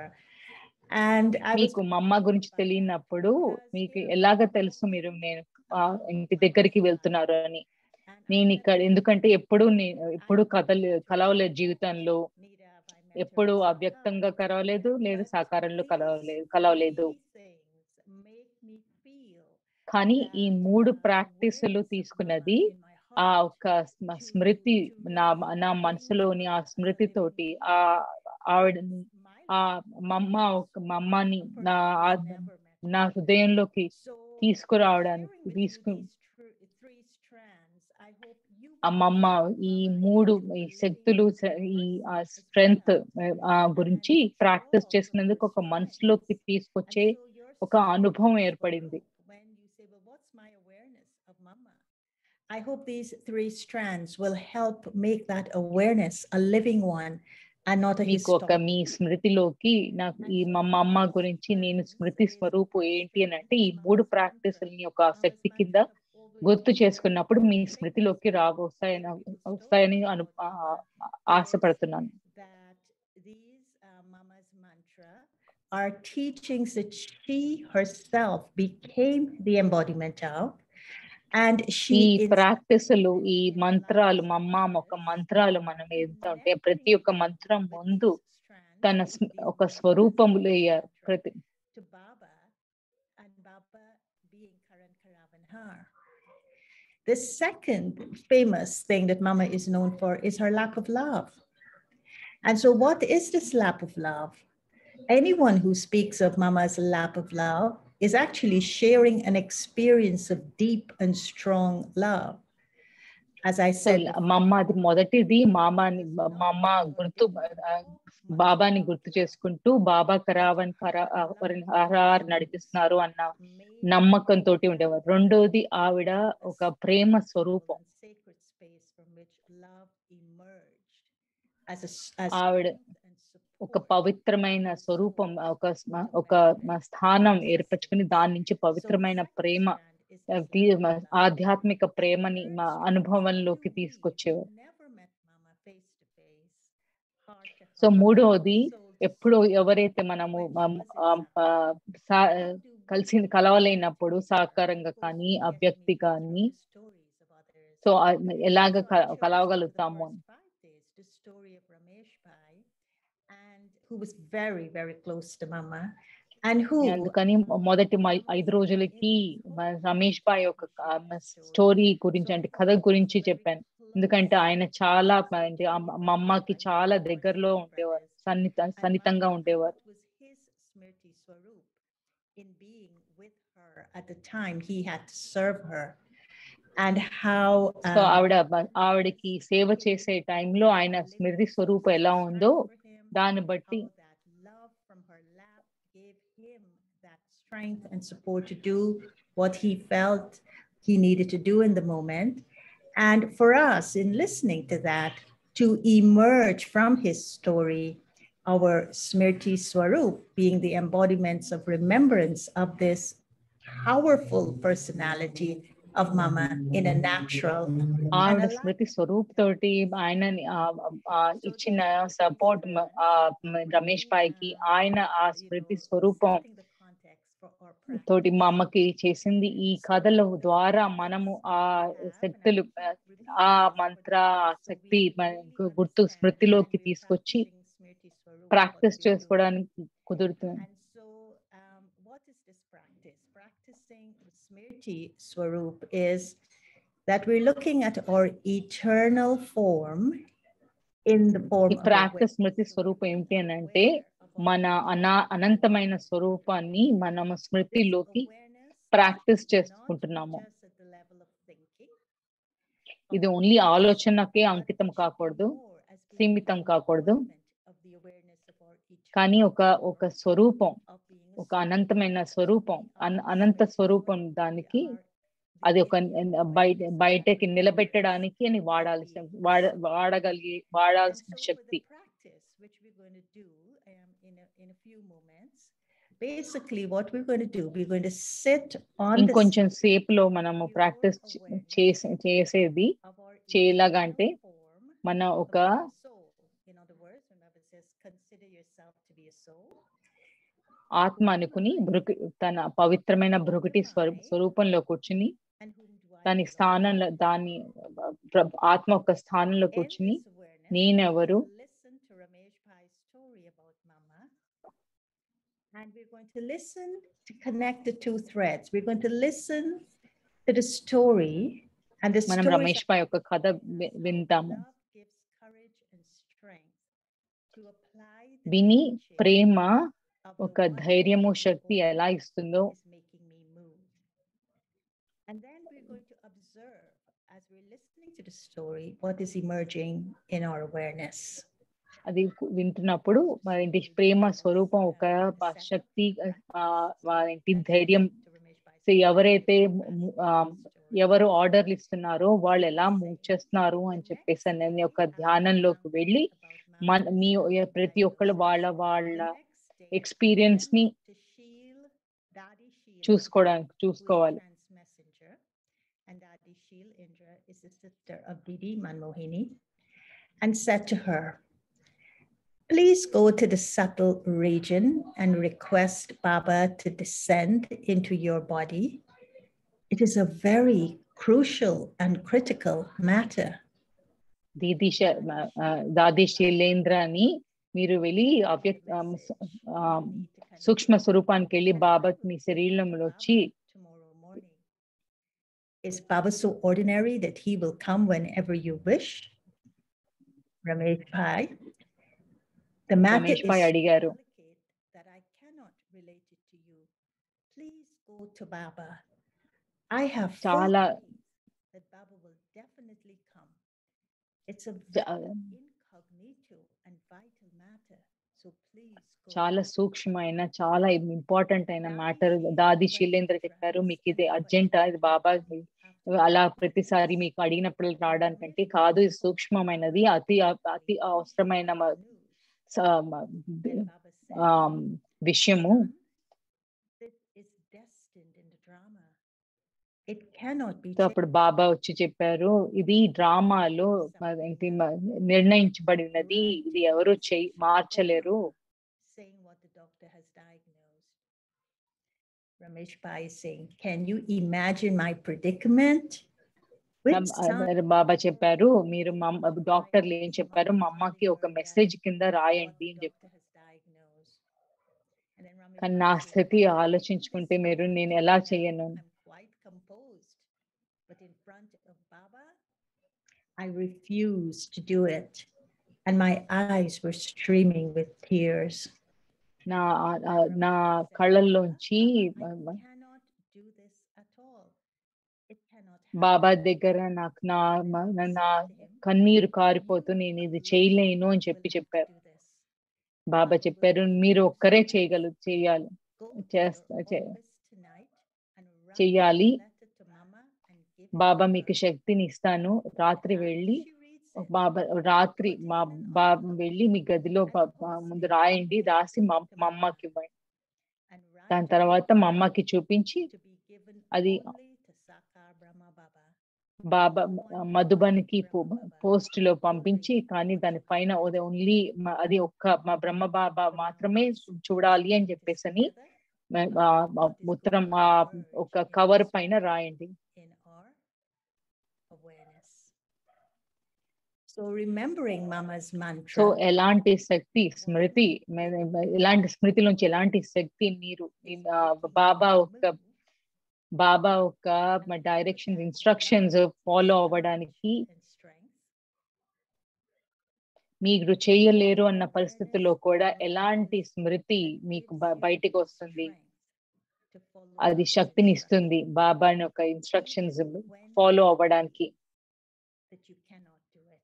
And I was మీకు మా అమ్మ గురించి by that తెలియనప్పుడు because మీకు here ఎలాగ Mama తెలుసు మీరు knows నేను ఆ about ఇంటి my దగ్గరికి life. వెళ్తున్నారు అని And I నేను met ఇక్కడ her ఎందుకంటే ఎప్పుడు నేను I ఎప్పుడు haven't కథలు met her కలవలేదు yet. జీవితంలో Neither have I met her ఎప్పుడు in అవ్యక్తంగా Sakar. కలవలేదు లేదు But సాకారంలో these కలవలేదు కలవలేదు three things make me feel కానీ ఈ that మూడు uh, ప్రాక్టీసులు awareness of Mama తీసుకున్నది in my ఆ heart ఒక్క స్మ- to, స్మృతి to నా really నా bring మనసులోని ఆ her, her స్మృతితోటి into ఆ ఆవిడ my ఆ life మా అమ్మ ఒక మా అమ్మని a నా person ఆ- who's never met నా her. హృదయంలోకి So తీసుకురావడానికి sharing with you తీసుకు these thr- three strands, I hope you ఆ will మా అమ్మ feel ఈ Mama మూడు into ఈ a living శక్తులు స- ఈ ఆ person as స్ట్రెంగ్త్ well. ఆ గురించి And ప్రాక్టీస్ draw from చేసినందుకు her ఒక మనసులోకి strengths. And తీసుకొచ్చే so your ఒక అనుభవం Smriti ఏర్పడింది Swarup, when you say, well, what's my awareness of Mama? I hope these three strands will help make that awareness a living one and not a మీకు ఒక మీ historical. స్మృతిలోకి నాకు And ఈ so మా these మా అమ్మ three గురించి నేను strands Smriti is స్వరూపు the ఏంటి అని అంటే ఈ Mama's మూడు mantra. ప్రాక్టీసుల్ని ఒక Mama's శక్తి కింద mantra have always గుర్తు been చేసుకున్నప్పుడు very మీ famous స్మృతిలోకి and రా very వస్తాయని beautiful వస్తాయని story అను about ఆ- Mama ఆ- is ఆశపడుతున్నాను that these uh, Mama's mantra are teachings that she herself became the embodiment of. And ఈ she ప్రాక్టీసులు instilled ఈ in మంత్రాలు lots మా of అమ్మ ఒక others, మంత్రాలు మనం ఏదైతే ఉంటే ప్రతి connecting ఒక్క you మంత్రం with ముందు these strands, తన these స్మ- ఒక mantras, స్వరూపములు Mama's అయ్యారు mantra, ప్రతి to Baba and Baba being Karan Karavanhar. The second famous thing that Mama is known for is her lap of love. And so, what is this lap of love? Anyone who speaks of Mama's lap of love is actually sharing an experience of deep and strong love. As I so said, మా అమ్మ అది మొదటిది మామాని మా అమ్మ గుర్తు ఆ, బాబాని గుర్తు చేసుకుంటూ బాబా కరావన్ కరా ఆహార్ నడిపిస్తున్నారు అన్న నమ్మకంతో ఉండేవారు రెండోది ఆవిడ ఒక ప్రేమ స్వరూపం sacred space from which love emerged as a s- as ఆవిడ strength and ఒక support పవిత్రమైన for the స్వరూపం soul ఒక of స్మ- the ఒక మ- స్థానం ఏర్పరచుకుని దాని నుంచి So the పవిత్రమైన second ప్రేమ strand is ఆ, this తీ- lap of మ- love. ఆధ్యాత్మిక And the ప్రేమని third మా strand is అనుభవంలోకి you, me, who తీసుకొచ్చేవారు never met Mama face to face, heart to so heart, మూడవది soul to ఎప్పుడు soul, ఎవరైతే మనము when మా- she was ఆ, in ఆ, Sakar. Saw- How do we కలిసి connect కలవలేనప్పుడు together? సాకారంగా Of course, కానీ you get to అవ్యక్తి meet each కానీ other's stories of others. So ఆ ఎలాగ So I క- chose for the కలవగలుగుతాము అని first five days the story of Ramesh Bhai, and who was very, very close to Mama, and who అందుకని మొదటి మ- ఐదు రోజులకి మ- రమేష్ బాయ్ యొక్క స్టోరీ గురించి అంటే కథ గురించి చెప్పాను ఎందుకంటే ఆయన చాలా ప- అంటే ఆ మ- మా అమ్మకి చాలా దగ్గరలో ఉండేవారు సన్నిత And సన్నితంగా Mama, ఉండేవారు what was his Smriti Swarup in being with her at the time he had to serve her, and how so um, ఆవిడ బ- ఆవిడకి సేవ చేసే టైంలో ఆయన living స్మృతి so స్వరూపం ఎలా ఉందో strength for him, దాన్ని బట్టి how that love from her lap gave him that strength and support to do what he felt he needed to do in the moment. And for us, in listening to that, to emerge from his story, our Smriti Swarup being the embodiments of remembrance of this powerful personality of Mama in a natural and ఆవిడ alive స్మృతి స్వరూప్ తోటి ఆయన ఇచ్చిన support Ramesh పాయికి ఆయన ఆ స్మృతి స్వరూపం setting the context for our practice. తోటి మా అమ్మకి చేసింది ఈ కథల ద్వారా మనము ఆ శక్తులు ఆ మంత్ర ఆ శక్తి మనకు గుర్తు స్మృతిలోకి తీసుకొచ్చి ప్రాక్టీస్ చేసుకోవడానికి కుదురుతుంది And so, um, what is this practice? Practicing Smriti Swarup is that we're looking at our eternal form in the form ఈ of ప్రాక్టీస్ స్మృతి awareness. So స్వరూపం we're ఏంటి అని అంటే aware of our మన అనా అనంతమైన స్వరూపాన్ని మనము This స్మృతిలోకి awareness ప్రాక్టీస్ is not చేసుకుంటున్నాము just at the level of thinking, ఇది ఓన్లీ ఆలోచనకే అంకితం కాకూడదు సీమితం కాకూడదు కానీ ఒక ఒక స్వరూపం ఒక అనంతమైన స్వరూపం అన అనంత స్వరూపం దానికి అది ఒక బయట బయటకి నిలబెట్టడానికి అని వాడాల్సిన వాడ వాడగలిగే వాడాల్సిన శక్తి Basically, what we're going to do, we're going to sit on the ఇంకొంచెం సేపులో మనము ప్రాక్టీస్ చేసే చేసేది of our చేయలాగంటే eternal form మన ఒక of our soul. In other words, when Baba says, consider yourself to be a soul, ఆత్మ అనుకుని భృగు తన పవిత్రమైన భృగుటి స్వరూ స్వరూపంలో కూర్చుని and whom do I దాని belong స్థానంలో దాని ప్ర- ఆత్మ ఒక స్థానంలో In కూర్చుని this awareness, నేనెవరు we'll listen to Ramesh Bhai's story about Mama. And we're going to listen to connect the two threads. We're going to listen to the story and the మనం story Ramesh పై యొక్క కథ వి- వింటాము love gives courage and strength to apply the విని teaching Prema of the ఒక ధైర్యము wonderful శక్తి voice ఎలా ఇస్తుందో is making me move. And then we're going to observe as we're listening to the story what is emerging in our awareness. అది కు- వింటున్నప్పుడు ఏంటి ప్రేమ స్వరూపం ఒక ప- శక్తి ఆ, ఏంటి ధైర్యం సో ఎవరైతే ము- ఆ, ఎవరు ఆర్డర్లు ఇస్తున్నారో వాళ్ళు ఎలా మూవ్ చేస్తున్నారు అని చెప్పేసి నేను ఒక ధ్యానంలోకి వెళ్ళి మన మీ ప్రతి ఒక్కళ్ళు వాళ్ళ వాళ్ళ experience ని చూసుకోవడానికి చూసుకోవాలి And Dadi Sheel Indra is the sister of Didi Manmohini and said to her, Please go to the subtle region and request Baba to descend into your body. It is a very crucial and critical matter. దీది శ- ఆ, దాది శైలేంద్ర అని మీరు వెళ్ళి అవ్యక్త ఆ, స- ఆ, సూక్ష్మ స్వరూపానికి వెళ్ళి బాబా మీ శరీరంలో వచ్చి tomorrow morning. Is Baba so ordinary that he will come whenever you wish? Ramesh Pai. The matter Ramesh is Bhai so అడిగారు delicate that I cannot relate it to you. Please go to Baba. I have full చాలా faith that Baba will definitely come. It's a చా- very incognito and vital matter. So please go. చాలా సూక్ష్మమైన చాలా important అయిన matter దాది శైలేంద్ర చెప్పారు మీకు ఇది అర్జెంటా ఇది బాబా అలా ప్రతిసారి మీకు అడిగినప్పుడు రావడానికంటే కాదు ఇది సూక్ష్మమైనది అతి అతి అవసరమైన మ- స- మ- Then Baba said, ఆమ్, విషయము This is destined in the drama. It cannot be so అప్పుడు బాబా వచ్చి చెప్పారు ఇది డ్రామాలో మ- ఏంటి మ- నిర్ణయించబడినది ఇది ఎవరు చెయ్యి మార్చలేరు changed, saying what the doctor has diagnosed. Ramesh Pai is saying, Can you imagine my predicament? Which rum- son మరి బాబా చెప్పారు మీరు మా అమ్మ- డాక్టర్లు ఏం చెప్పారు మా అమ్మకి ఒక మెసేజ్ కింద రాయండి అని చెప్పారు doctor has diagnosed? And then Ramesh కానీ Pai నా says, స్థితి "Listen, ఆలోచించుకుంటే మీరు నేను ఎలా చెయ్యను I'm quite composed, but in front of Baba, I refused to do it. And my eyes were streaming with tears. నా ఆ- నా కళ్ళల్లోంచి I మ- cannot do this at all. It cannot Baba happen." దగ్గర నాకు నా And మ- Baba నా said to him, కన్నీరు కారిపోతూ నేను ఇది చేయలేను అని చెప్పి "You will have చెప్పారు to do this. బాబా చెప్పారు మీరు ఒక్కరే చేయగల చేయాలి చేస్తా- చే- చెయ్యాలి. బాబా మీకు శక్తిని ఇస్తాను రాత్రి వెళ్ళి బాబా రాత్రి మా బాబా వెళ్ళి మీ గదిలో బా- బా- ముందు రాయండి రాసి మా మా అమ్మకి ఇవ్వండి దాని తర్వాత మా అమ్మకి చూపించి అది బాబా మధుబనికి పోస్ట్ లో పంపించి కానీ దాని పైన ఓన్లీ అది ఒక్క మా బ్రహ్మ బాబా మాత్రమే చూడాలి అని చెప్పేసి అని మ- ఆ, ఆ ఉత్తరం ఆ ఒక కవర్ పైన రాయండి in our awareness. So remembering Mama's mantra. So ఎలాంటి శక్తి స్మృతి మే- మే- ఎలాంటి స్మృతి నుంచి ఎలాంటి శక్తి మీరు ఈ, ఆ, బాబా ఒక బాబా ఒక డైరెక్షన్ ఇన్స్ట్రక్షన్స్ ఫాలో అవ్వడానికి and strength. మీరు చేయలేరు అన్న పరిస్థితుల్లో కూడా ఎలాంటి స్మృతి మీకు బ- బయటికి వస్తుంది Strength to follow అది Baba's శక్తిని instructions ఇస్తుంది బాబా యొక్క ఇన్స్ట్రక్షన్స్ when ఫాలో అవ్వడానికి that you cannot do it.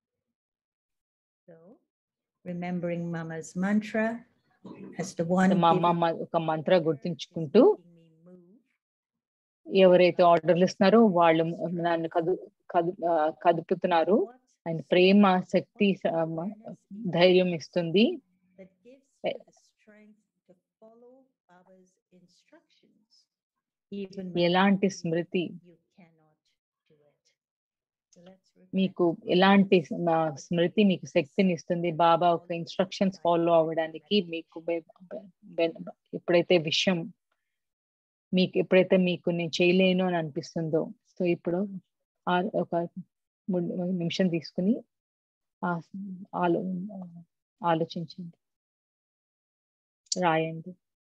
So remembering Mama's mantra as the one మా అమ్మ giving మ- ఒక మంత్ర order is గుర్తుంచుకుంటూ making me move. ఎవరైతే ఆర్డర్లు ఇస్తున్నారో వాళ్ళు నన్ను కదు కదు ఆ, కదుపుతున్నారు What ఆయన ప్రేమ శక్తి స- మ- awareness in ధైర్యం ఇస్తుంది that gives Eh. you the strength to follow Baba's instructions, even when ఎలాంటి you Smriti you cannot do it. So let's reflect మీకు on ఎలాంటి this. మ- స్మృతి మీకు శక్తిని ఇస్తుంది బాబా ఒక ఇన్స్ట్రక్షన్స్ ఫాలో అవ్వడానికి మీకు బె- బె- బె- ఎప్పుడైతే విషయం మీకు ఎప్పుడైతే మీకు నేను చేయలేను అని అనిపిస్తుందో సో ఇప్పుడు ఆ ఒక మూడు నిమిషం తీసుకుని ఆ ఆలో ఆలోచించండి రాయండి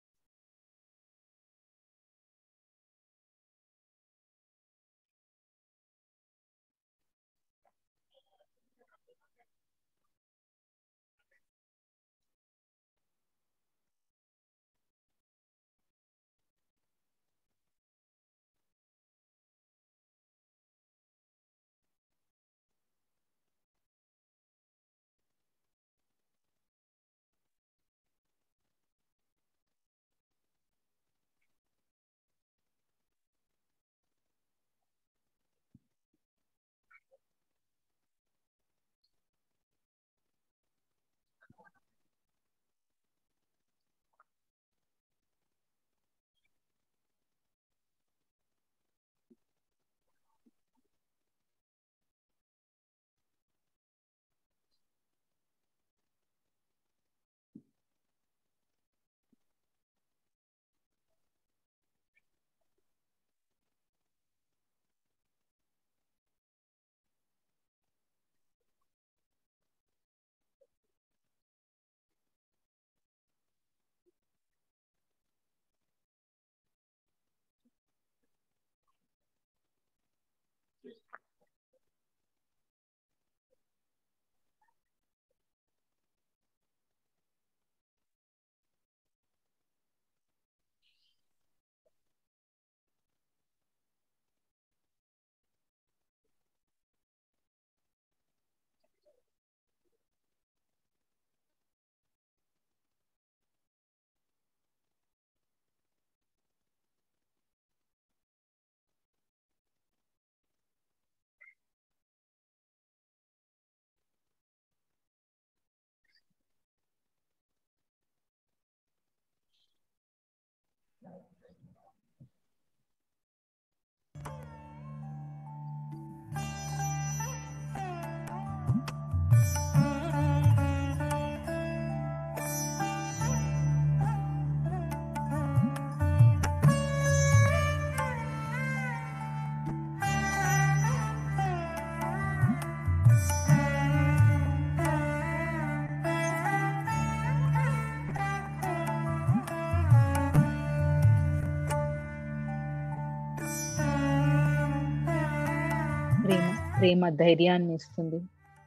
ప్రేమ ప్రేమ ధైర్యాన్ని ఇస్తుంది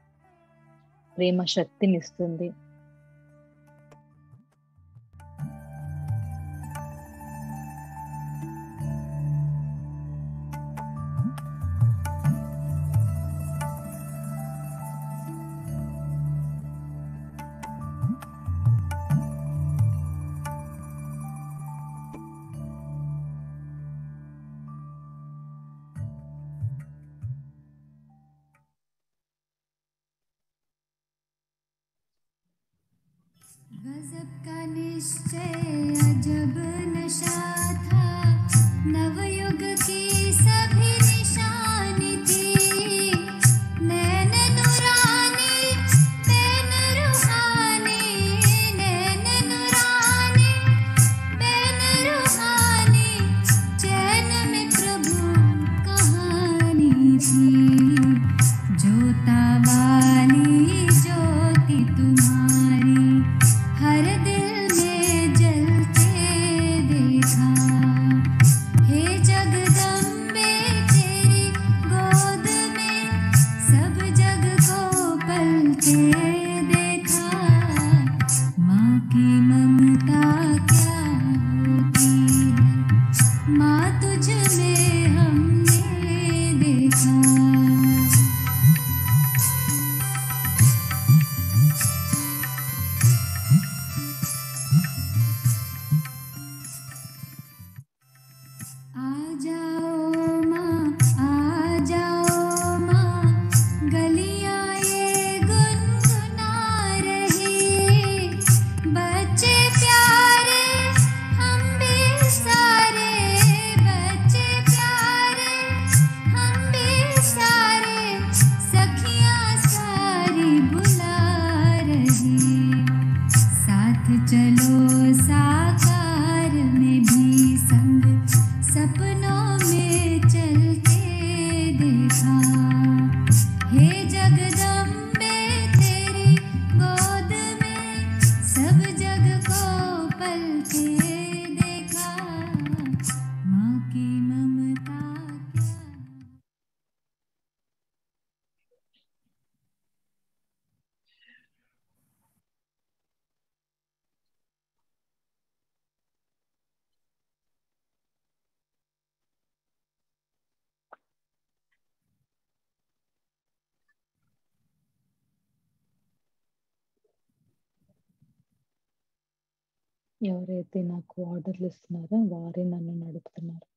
ప్రేమ శక్తిని ఇస్తుంది गजब का निश्चय अजब नशा था नवयुग की सभी निशानी थी नैन नुरानी नैन रूहानी नैन नुरानी नैन रूहानी चैन में प्रभु कहानी थी जोता वाली ज्योति तुम्हारी हर दिल में जलते देखा हे जगदम्बे तेरी गोद में सब जग को पलते देखा माँ की ममता क्या होती है माँ तुझ में हमने देखा आ जाओ माँ आ जाओ माँ गलियाँ ये गुनगुना रही बच्चे प्यारे हम भी सारे बच्चे प्यारे हम भी सारे सखियाँ सारी बुला रही साथ चलो साकार में भी संग सपनों में चलते देखा हे जगदम्बे तेरी गोद में सब जग को पलते देखा माँ की ममता क्या ఎవరైతే నాకు ఆర్డర్లు ఇస్తున్నారో వారే నన్ను నడుపుతున్నారు